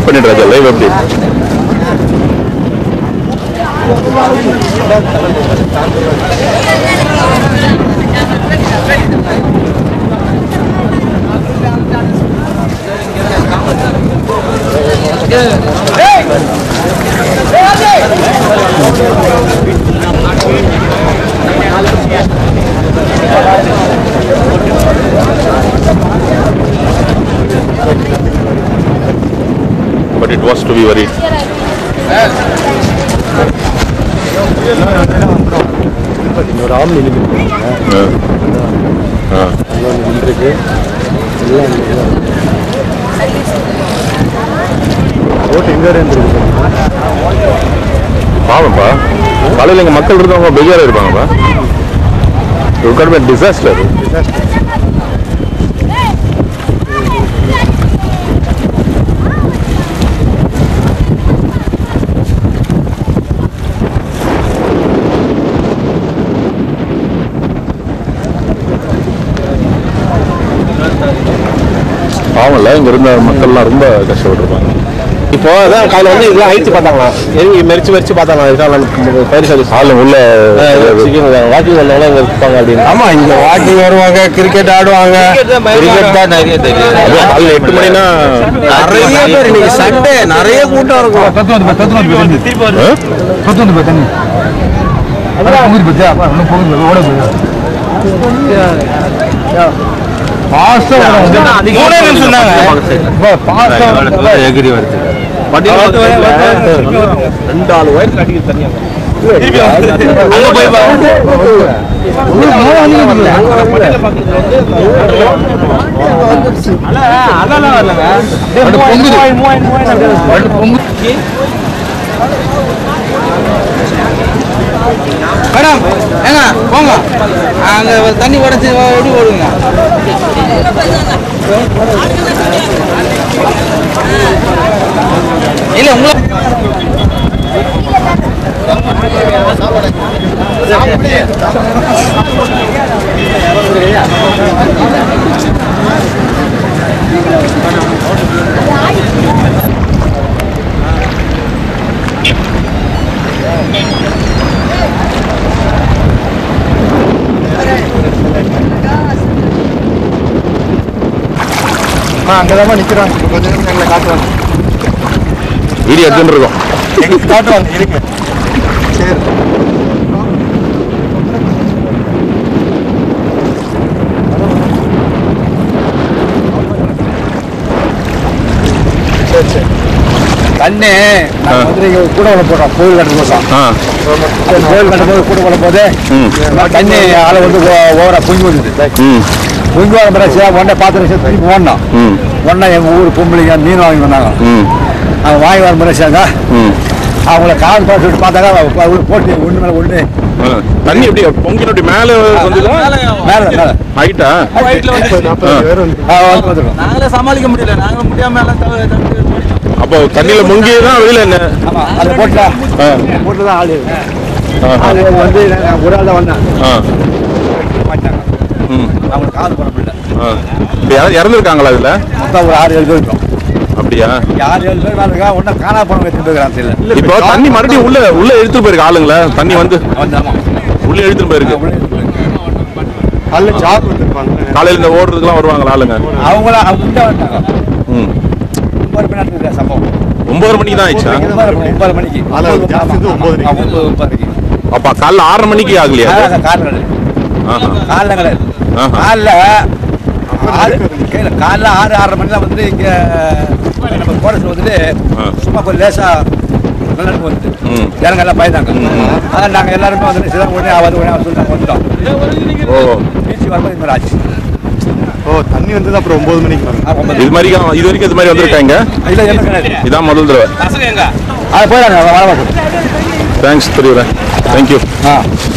Wait பண்ணிட்டு Raja live எப்படி but it was to be very ஒரு ஆம்னி நின்றுருக்கு நின்றுருக்கு எல்லாம் ரோட் எங்கே இருந்துருக்கு பாவம்ப்பா காலையில் இங்கே மக்கள் இருக்கவங்க பெஜாராக இருப்பாங்கப்பா ஒரு டிசாஸ்டர் பாவம்ல இங்க இருந்த மக்கள்லாம் ரொம்ப கஷ்டப்பட்டிருப்பாங்க இப்போ அதான் காலையில் வந்து இதெல்லாம் அழிச்சு பார்த்தாங்களா எரிஞ்சு மெரிச்சு மெரிச்சு பார்த்தாங்களா இதெல்லாம் பயிர் சர்வீஸ் ஆளு உள்ள வாக்கிங் வந்தவங்க இங்கே இருப்பாங்க அப்படின்னு ஆமா இங்க வாக்கிங் வருவாங்க கிரிக்கெட் ஆடுவாங்க கிரிக்கெட் தான் நிறைய தெரியும் அது காலைல எட்டு மணினா நிறைய பேர் இன்னைக்கு சண்டே நிறைய கூட்டம் இருக்கும் மூணே நிமிஷம் தாங்க எகிரி வருது ரெண்டு ஆளு வயசுல அடிக்க தனியாக அங்க போய் மேடம் ஏங்க போங்க அங்க தண்ணி உடச்சி எப்படி ஓடுங்க இல்ல உங்களை அங்கதான் நிக்கிறாங்க கொஞ்ச நேரம் எங்களை காட்டுவாங்க வீடியோ எடுத்துட்டு இருக்கோம் எங்களுக்கு காட்டுவாங்க இருங்க சரி சரி சரி தண்ணி நாங்க வந்து இங்க கூட வள போடுறோம் கோயில் கட்டும் போதும் ஆ கோயில் கட்டும் போது கூட வள போது ம் தண்ணி ஆளை வந்து ஓவரா பொங்கி வந்துது ம் பொங்கி வர பிறகு உடனே பாத்திரம் சேர்த்து திருப்பி ஓடணும் ம் உடனே எங்கள் ஊர் பொம்பளைங்க மீன் வாங்கி வந்தாங்க ம் அவங்க வாங்கி வர பிறகு ம் அவங்கள கால் பார்த்துட்டு பார்த்தாக்கா அவங்க போட்டு ஒன்று மேலே ஒன்று ஆ. தண்ணி எப்படி பொங்கின அப்படி மேலே வந்துதா மேலே மேலே ஹைட்டா வந்துருக்கோம் நாங்களே சமாளிக்க முடியல நாங்க முடியாம எல்லாம் தவிர அப்போ தண்ணியில முங்கி தான் வெளியில என்ன ஆமாம் அந்த போட்டில் ஆ. போட்டில் தான் ஆள் இருக்கு. ஆ, ஆ. ஆள் வந்து நான் ஒரு ஆள் தான் வந்தேன் ஆ. மாட்டாங்க ம் அவங்களுக்கு கால் பண்ண முடியல ஆ. இப்ப யாராவது இறந்துருக்காங்களா இதுல மொத்தம் ஒரு ஆறு ஏழு பேர் இருக்கோம் அப்படியா யார் ஏழு பேர் மேலே இருக்கா ஒன்றும் காணா போனவங்க எத்தனை பேர் தெரியல இப்போ தண்ணி மறுபடியும் உள்ள உள்ள இழுத்துட்டு போயிருக்கு ஆளுங்கள தண்ணி வந்து வந்து ஆமாம் உள்ள இழுத்துட்டு போயிருக்கு கல்லு சாக்கு வந்துருப்பாங்க காலையில இந்த ஓடுறதுக்குலாம் வருவாங்களா ஆளுங்க அவங்கள அவங்க வந்தாங்க ம் ஒன்பது மணி நேரத்துக்கு சம்பவம் ஒன்பது மணிக்கு தான் ஆயிடுச்சா ஒன்பது ஒன்பது மணிக்கு ஒன்பது ஒன்பது ஒன்பதுக்கு அப்ப காலைல ஆறரை மணிக்கு ஆகலையா அது? காரணம் ஆஹா. காலைல கிடையாது ஆஹா. காலைல ஆறு கேளு, காலைல ஆறு ஆறரை மணி தான் வந்து இங்க நம்ம கோரஸ்ல வந்துட்டு ஆ. சும்மா கொஞ்சம் லேசா நிலநடுக்கம் வந்து ம். ஜனங்க எல்லாம் பயந்தாங்க ம். அதான் நாங்க எல்லாருமே வந்து சில உடனே ஆகாது உடனே ஆகாது சொல்லிட்டு வந்துட்டோம் ஓ பீச் வரும்போது இந்த மாதிரி ஆச்சு ஓ தண்ணி வந்தது அப்புறம் ஒன்பது மணிக்கு வரும் ஆ, ஒன்பது. இது மாதிரி இது வரைக்கும் இது மாதிரி வந்திருக்காங்க இல்ல என்ன கிடையாது இதான் முதல் தடவை அது போயிடாங்க வர மாட்டோம் தேங்க்ஸ் தெரியல தேங்க்யூ ஆ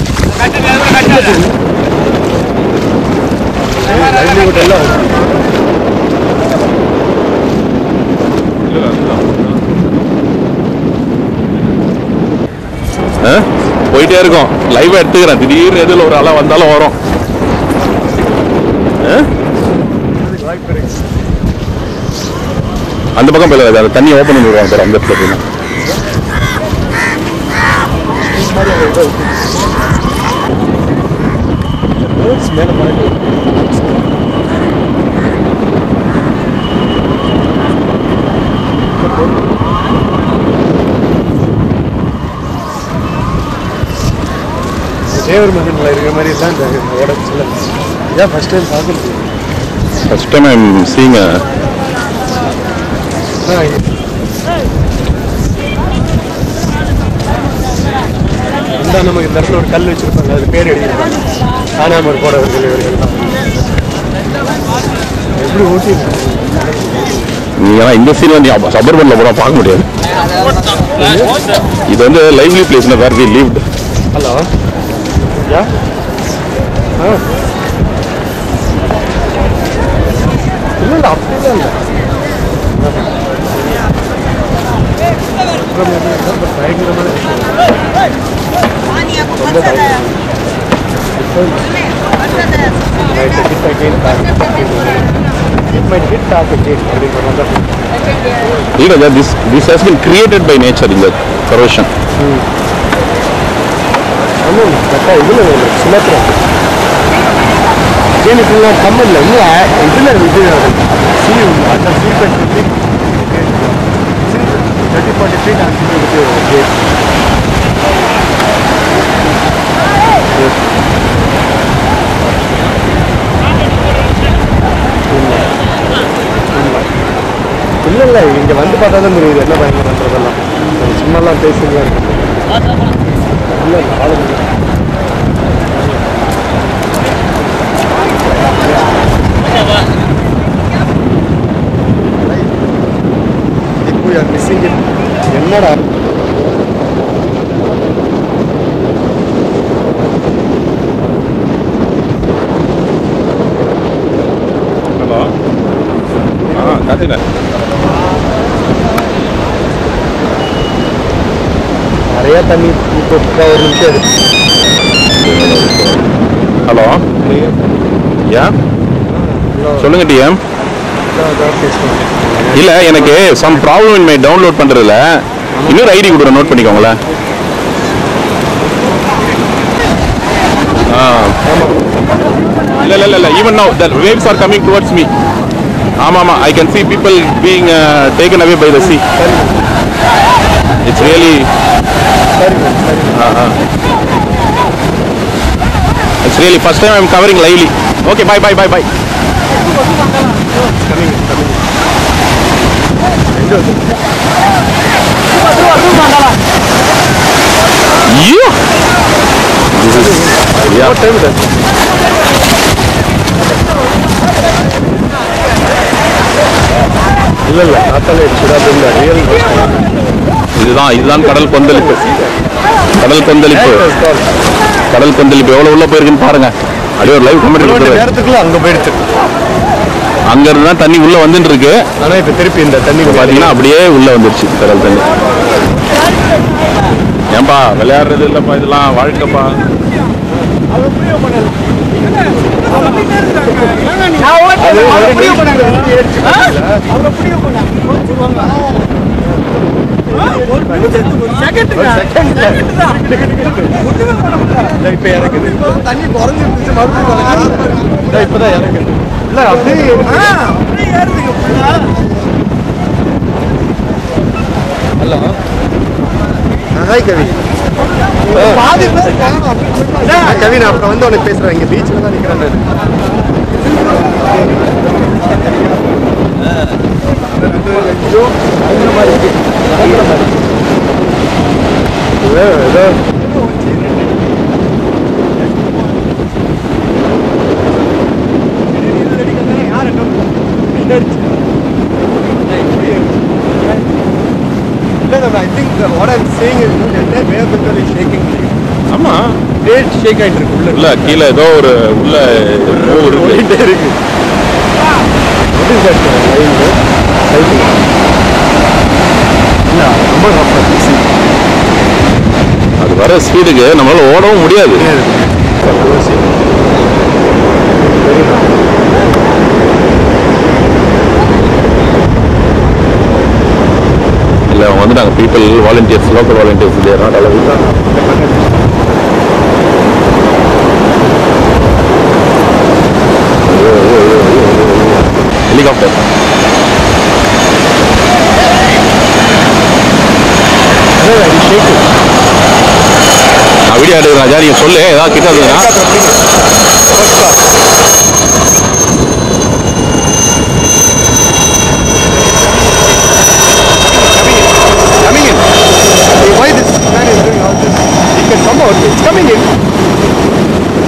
போயிட்டே இருக்கோம் லைவா எடுத்துக்கிறேன் திடீர்னு எதில் ஒரு அலை வந்தாலும் வரும் ஆ? அந்த பக்கம் போயிடலாம் அந்த தண்ணி ஓப்பன் பண்ணி விடுவாங்க பாரு அந்த இடத்துல போயிடலாம். தேவர் மகன்ல இருக்கிற மாதிரி தான் இந்த உடச்சுல இதான் ஃபர்ஸ்ட் டைம் பார்க்குறது ஃபர்ஸ்ட் டைம் ஐம் சீங் இந்த நமக்கு இந்த இடத்துல ஒரு கல் வச்சிருப்பாங்க அது பேர் எழுதியிருப்பாங்க காணாமற் போனவர்கள் இவர்கள் தான் எப்படி ஓட்டிருக்காங்க நீ ஏன்னா இந்த சீன் நீ சபர்பன்ல போட பார்க்க முடியாது இது வந்து lively place where we lived hello yeah ஆ இல்லை இல்லை அப்படிலாம் இல்லை பயங்கரமான விஷயம் might hit again back. It might hit back again. அப்படிங்கிற மாதிரி தான். இல்ல this this has been created by nature இந்த corrosion ஆமாம் அக்கா இதில் சுமத்துறோம் ஏன் இப்படிலாம் கம்மல்ல இன்னும் இதில் இது சி அந்த சி பற்றி தேர்ட்டி ஃபார்ட்டி ஃபீட் ஆக்சிஜன் கேட் இல்லை இல்லை இங்கே வந்து பார்த்தா தான் தெரியுது என்ன பயங்கரன்றதெல்லாம் அது சும்மாலாம் பேசுங்க இல்லை இல்லை ஆளு இல்லை. இப்போ யார் மிஸ்ஸிங் என்னடா ஹலோ ஆ காத்தில நிறைய தண்ணி இப்போ ஒரு நிமிஷம் இருக்கு ஹலோ யா சொல்லுங்க டிஎம் இல்ல எனக்கு some problem in my download பண்றதுல இன்னொரு ஐடி கொடுற நோட் பண்ணிக்கோங்களேன் ஆ இல்ல இல்ல இல்ல even now the waves are coming towards me ஆமா ஆமா I can see people being uh, taken away by the sea it's really uh, uh. it's really first time i'm covering lively okay bye bye bye bye Yeah. This is yeah. இல்லை இல்லை நாத்தாலே it's இல்லை real இதுதான் இதுதான் கடல் கொந்தளிப்பு கடல் கொந்தளிப்பு கடல் கொந்தளிப்பு எவ்வளவு உள்ள போயிருக்குன்னு பாருங்க அப்படியே ஒரு லைவ் ஒரு மணி கமெண்ட் நேரத்துக்குள்ள அங்கே போயிடுச்சு அங்க இருந்து தான் தண்ணி உள்ள வந்துட்டு இருக்கு ஆனால் இப்போ திருப்பி இந்த தண்ணி பாத்தீங்கன்னா அப்படியே உள்ள வந்துருச்சு கடல் தண்ணி ஏன்பா விளையாடுறது இல்லப்பா இதெல்லாம் வாழ்க்கைப்பா அது ஒரு இப்போ இறக்குது தண்ணி குறைஞ்சிருந்துச்சு மறுபடியும் இப்போதான் இறக்குது இல்லை அப்படியே ஹலோ ஹாய் கவின் நான் கவின் அப்புறம் வந்து உனக்கு பேசுகிறேன் இங்கே பீச்சில் தான் நிற்கிறேன் ஏதோ I think what I'm saying is that Bay of Bengal is shaking. ஆமா Great shake ஆயிட்டு இருக்கு உள்ள உள்ள கீழே ஏதோ ஒரு உள்ள மூவ் இருக்கு ஓடிட்டே இருக்கு What is that line? Cycling. இல்ல, ரொம்ப rough ஆ இருக்கு. அது வர ஸ்பீடுக்கு நம்மளால ஓடவும் முடியாது Very rough. அவங்க வந்துட்டாங்க people volunteers local volunteers they're not allowed helicopter நான் வீடியோ எடுக்கிறேன் ராஜா நீங்க சொல்லு ஏதாவது கிட்ட இருந்ததுன்னா coming in. Hey, why this man is doing all this? He can come out. It's coming in.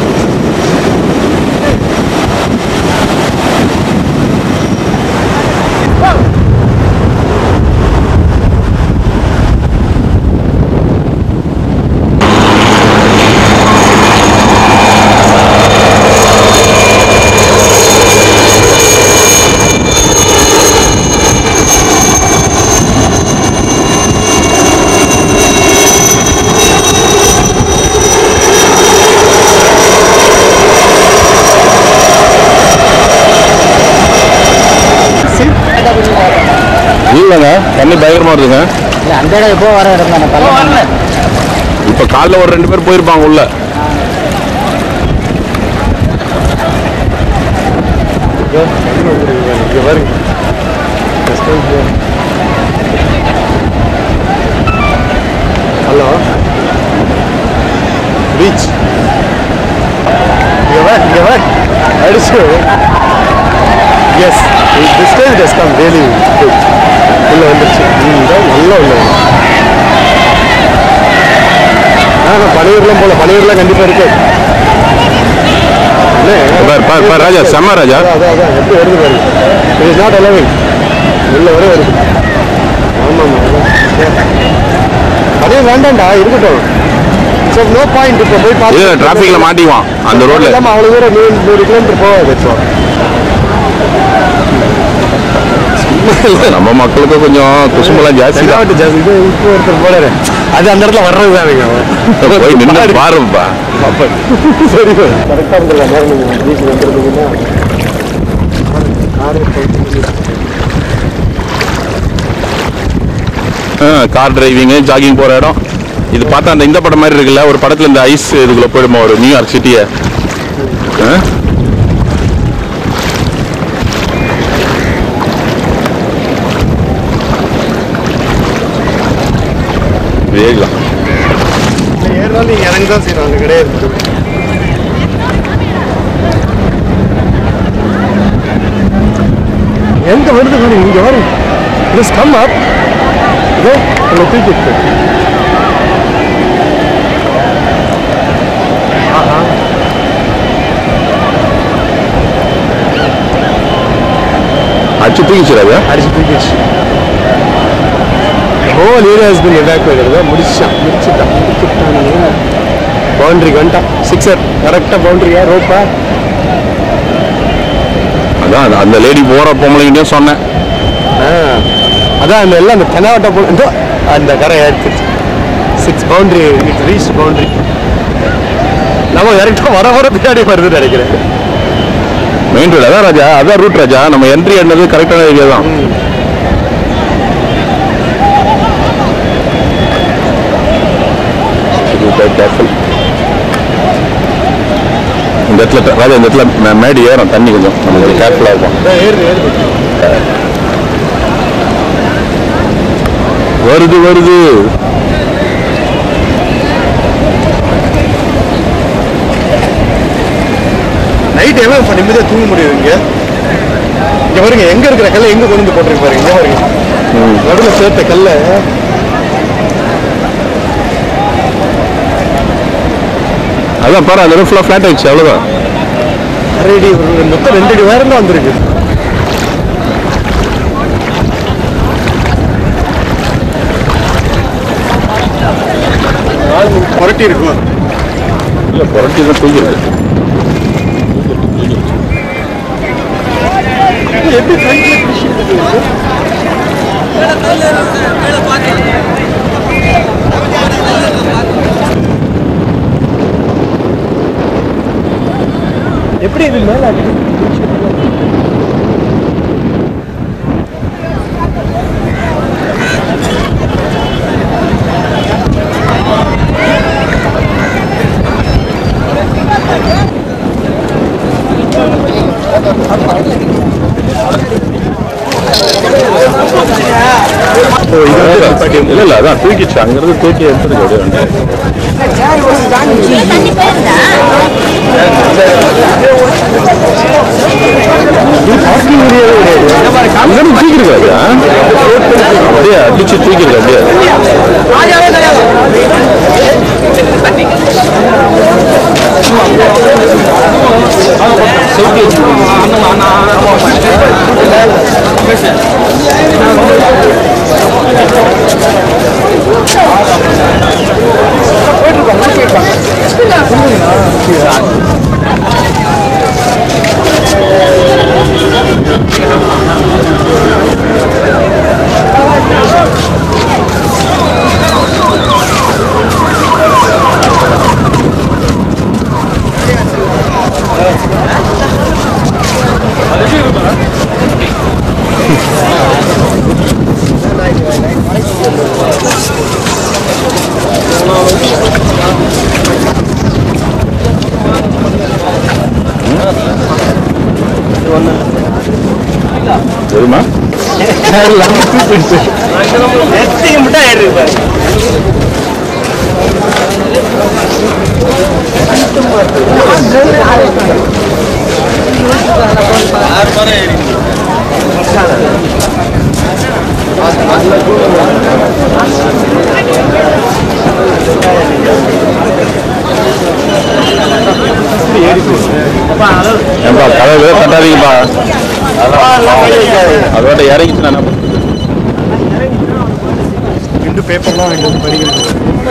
இல்லைங்க தண்ணி பயங்கரமா வருதுங்க இல்ல அந்த இடம் எப்போ வர இடம் தானே பள்ளம் இப்ப காலைல ஒரு ரெண்டு பேர் போயிருப்பாங்க உள்ள இங்க பாருங்க ஹலோ பீச் இங்க வா இங்க வா அடிச்சு as this time does come really good உள்ள வந்துருச்சு ம், இதோ நல்லா உள்ள வந்து. ஆ நான் பனையூர்லாம் போல பனையூர்லாம் கண்டிப்பா இருக்கு என்ன? பார் பார் பார் ராஜா செம்ம ராஜா அதான் அதான் அதான் எப்படி வருது பாருங்க இட் இஸ் நாட் அலவிங் உள்ள வர வருது ஆமாம் அதே வேண்டாம்டா இருக்கட்டும் ஸோ நோ பாயிண்ட் இப்போ போய் இல்ல டிராஃபிக்ல மாட்டிக்குவான் அந்த ரோட்ல இல்லாமல் அவ்வளோ தூரம் நூறு நூறு கிலோமீட்டர் போகாது ஸோ நம்ம மக்களுக்கு கொஞ்சம் குசும்பெல்லாம் ஜாஸ்தி தான் செல்லாவட்டு ஜாஸ்தி இது இப்போ ஒருத்தர் போறாரு அது அந்த இடத்துல வர்றது தானுங்க போய் நின்று பாருப்பா சரி கரெக்டாக இருந்தல நேரம் நீங்கள் பீச் வந்துருந்தீங்கன்னா காரே போயிட்டு கார் டிரைவிங்கு ஜாகிங் போற இடம் இது பார்த்தா அந்த இந்த படம் மாதிரி இருக்குல்ல ஒரு படத்துல இந்த ஐஸ் இதுக்குள்ள போயிடுமா ஒரு நியூயார்க் சிட்டியை வேகலாம் ஏறினாலும் நீங்கள் இறங்கி தான் செய்யணும் அந்த கிடையாது எங்க வருது பாரு இங்க வரு ப்ளீஸ் கம் அப் இதோ உங்களை தூக்கிட்டு அடிச்சு தூக்கிச்சு ராஜா அடிச்சு தூக்கிடுச்சு whole area has been evacuated முடிச்சான் முடிச்சுட்டான் முடிச்சுட்டானுங்க பவுண்டரிக்கு வந்துட்டான் சிக்ஸர் கரெக்டாக பவுண்டரியா ரோப்பா அதான் அந்த- அந்த லேடி போற பொம்பளைங்கிட்டையும் சொன்னேன் ஆ, அதான் அந்த எல்லாம் அந்த தெனாவட்டா போ இதோ அந்த கரை எடுத்துச்சு six boundary it's reach boundary நம்ம கரெக்டாக வர வர பின்னாடி வருதுன்னு நினைக்கிறேன் மெயின் ரோடு அதான் ராஜா அதான் ரூட் ராஜா நம்ம என்ட்ரி என்னது கரெக்டான ஏரியா தான் careful. இந்த இடத்துல ராஜா இந்த இடத்துல மே- மேடு ஏறும் தண்ணி கொஞ்சம் நம்ம கொஞ்சம் கேர்ஃபுல்லாக இருக்கும் ஏறுது ஏறுது வருது வருது நைட் எவ்வளோ இப்போ நிம்மதியாக தூங்க முடியுது இங்கே இங்கே பாருங்க எங்கே இருக்கிற கல்லை எங்கே கொண்டு வந்து போட்டிருக்கு பாருங்க இங்கே பாருங்க நடுவில் சேர்த்த கல்லை அதான் பாரு அந்த ஃபுல்லாக ஃப்ளாட் ஆயிடுச்சு அவ்வளோதான் அரை அடி ஒரு மொத்தம் ரெண்டு அடி வேறு தான் வந்திருக்கு புரட்டி இருக்கும் இல்லை புரட்டி தான் தூக்கிருக்கு எப்படி ஃப்ரண்ட்ல கிருஷி இருக்குது எப்படி இது மேல அடிக்குது? இல்ல இல்ல அதான் தூக்கிச்சு அங்கிருந்து தூக்கி எடுத்துட்டு அப்படியே வந்து அங்கிருந்து தூக்கிருக்காது அப்படியே அடிச்சு தூக்கிருக்கு அப்படியே தெரியுமா ஏன்பா கதவு தட்டாதீங்கப்பா அதோட இறங்கிச்சு நான் ரெண்டு பேப்பர்லாம் ரெண்டு படிக்கிறது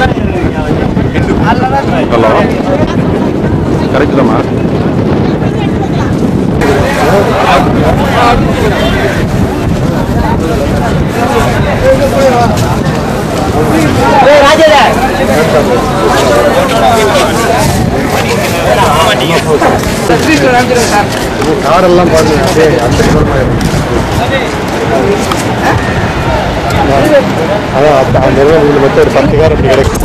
ஹலோ கரெக்ட் தாம்மா காரெல்லாம் பாருங்க அப்படியே அந்த கலர் அதான் அப்ப- அந்த உங்களுக்கு மொத்தம் ஒரு பத்து கார் அப்படி கிடைக்கும்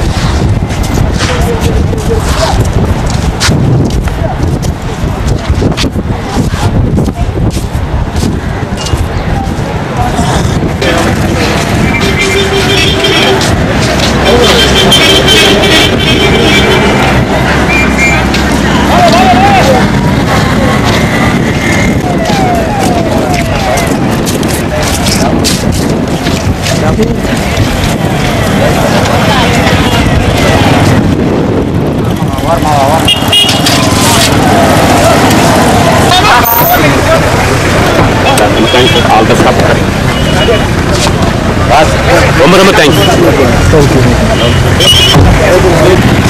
ஆல் த ஸ்டாப் ரொம்ப ரொம்ப தேங்க்ஸ்